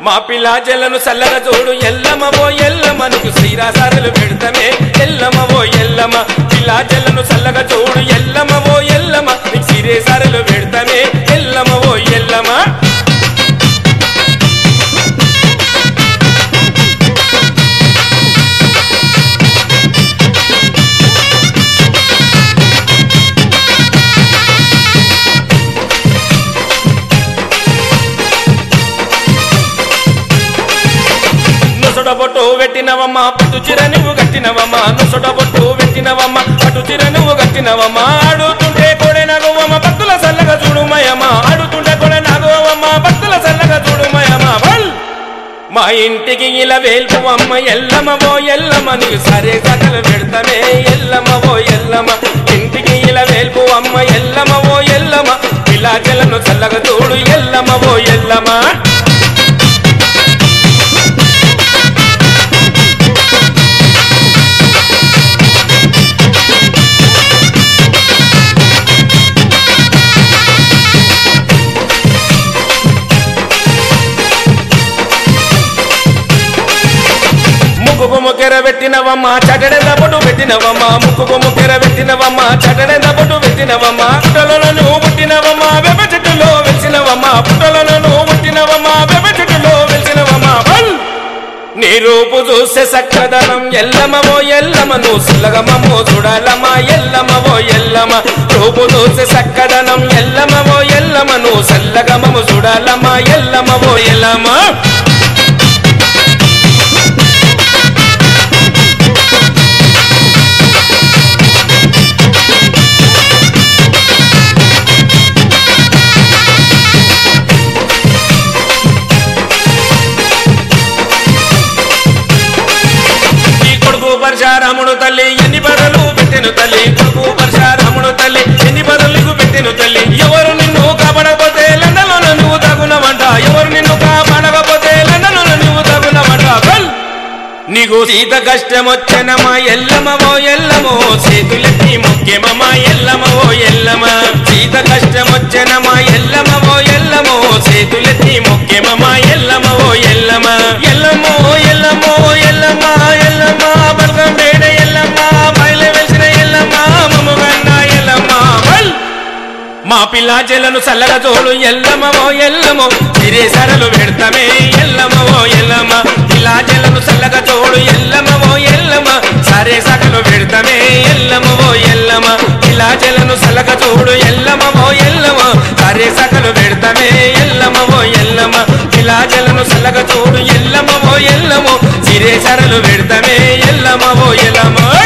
మా పిల్లాజలను చల్లగా చూడు ఎల్లమ్మ ఓ ఎల్లమ్మ నీకు శ్రీరాసారులు పెడతామే ఎల్లమ్మ ఓ ఎల్లమ్మ పిల్లాజలను చల్లగా చూడు ఎల్లమ్మ ఓ ఎల్లమ్మ నీకు శ్రీరాసారులు పెడతామే ఎల్లమ్మ ఓ ఎల్లమ్మ నుసడ బొట్టు పెట్టినవమ్మ పట్టు చిర నువ్వు కట్టినవమ్మ నుసడ బొట్టు పెట్టినవమ్మ పట్టు చిర నువ్వు కట్టినవమ్మ ఆడుతుంటే కొడే నగవమ్మ భక్తుల సల్లగా చూడుమయమ్మ ఆడుతుంటే కొడే నగవమ్మ భక్తుల సల్లగా చూడుమయమ్మ బల్ మా ఇంటికి ఇలా వేల్పు అమ్మ ఎల్లమ్మ ఓ ఎల్లమ్మ నీకు సరే కథలు పెడతామే ఎల్లమ్మ ఓ ఎల్లమ్మ ఇంటికి ఇలా వేల్పు అమ్మ ఎల్లమ్మ ఓ ఎల్లమ్మ పిల్లాచెలను చల్లగా చూడు ఎల్లమ్మ ఓ ఎల్లమ్మ ముక్కుకు ముక్కెర పెట్టినవమ్మ చటడెంద పొట్టు పెట్టినవమ్మ ముక్కుకు ముక్కెర పెట్టినవమ్మ చటడెంద పొట్టు పెట్టినవమ్మ పుట్టలలో నువ్వు పుట్టినవమ్మ వెప చెట్టులో వెలిసినవమ్మ పుట్టలలో నువ్వు పుట్టినవమ్మ వెప చెట్టులో వెలిసినవమ్మ బల్! నీ రూపు చూసే సక్కదనం ఎల్లమవో ఎల్లమ నువ్వు సులగమమ్మో చూడాలమ్మ ఎల్లమవో ఎల్లమ రూపు చూసే సక్కదనం ఎల్లమవో ఎల్లమ నువ్వు సల్లగమము చూడాలమ్మ ఎల్లమవో ఎల్లమ ఈ కొడుకు పరశారాముడు తల్లి ఎన్ని బదులు పెట్టెను తల్లి కొడుకు పరశారాముడు తల్లి ఎన్ని బదులకు పెట్టెను తల్లి ఎవరు నిన్ను కాపాడకపోతే లండలో నువ్వు తగునవంట ఎవరు నిన్ను కాపాడకపోతే లండలో నువ్వు తగునవంట బల్! నీకు సీత కష్టం వచ్చనమా ఎల్లమవో ఎల్లమో చేతులెత్తి ముఖ్యమమ్మా ఎల్లమవో ఎల్లమ సీత కష్టం వచ్చనమా ఎల్లమవో ఎల్లమో చేతులెత్తి ముఖ్యమమ్మా ఎల్లమవో ఎల్లమ ఎల్లమో ఎల్లమో ఎల్లమ్మ ఎల్లమ్మ బల్గం బేడ ఎల్లమ్మ బయలు వెలిసిన ఎల్లమ్మ మమ్మగన్న ఎల్లమ్మ బల్! మా పిల్లాచెలను చల్లగా తోడు ఎల్లమవో ఎల్లమో సిరేసరలు పెడతామే ఎల్లమవో ఎల్లమ్మ పిల్లాచెలను చల్లగా తోడు ఎల్లమవో ఎల్లమ్మ సరే సకలు పెడతామే ఎల్లమవో ఎల్లమ్మ పిల్లాచెలను చల్లగా తోడు ఎల్లమవో ఎల్లమ్మ సరే సకలు పెడతామే ఎల్లమవో ఎల్లమ్మ పిల్లాచెలను చల్లగా తోడు ఎల్లమవో ఎల్లమో సిరేసరలు పెడతామే ఎల్లమవో ఎల్లమ్మ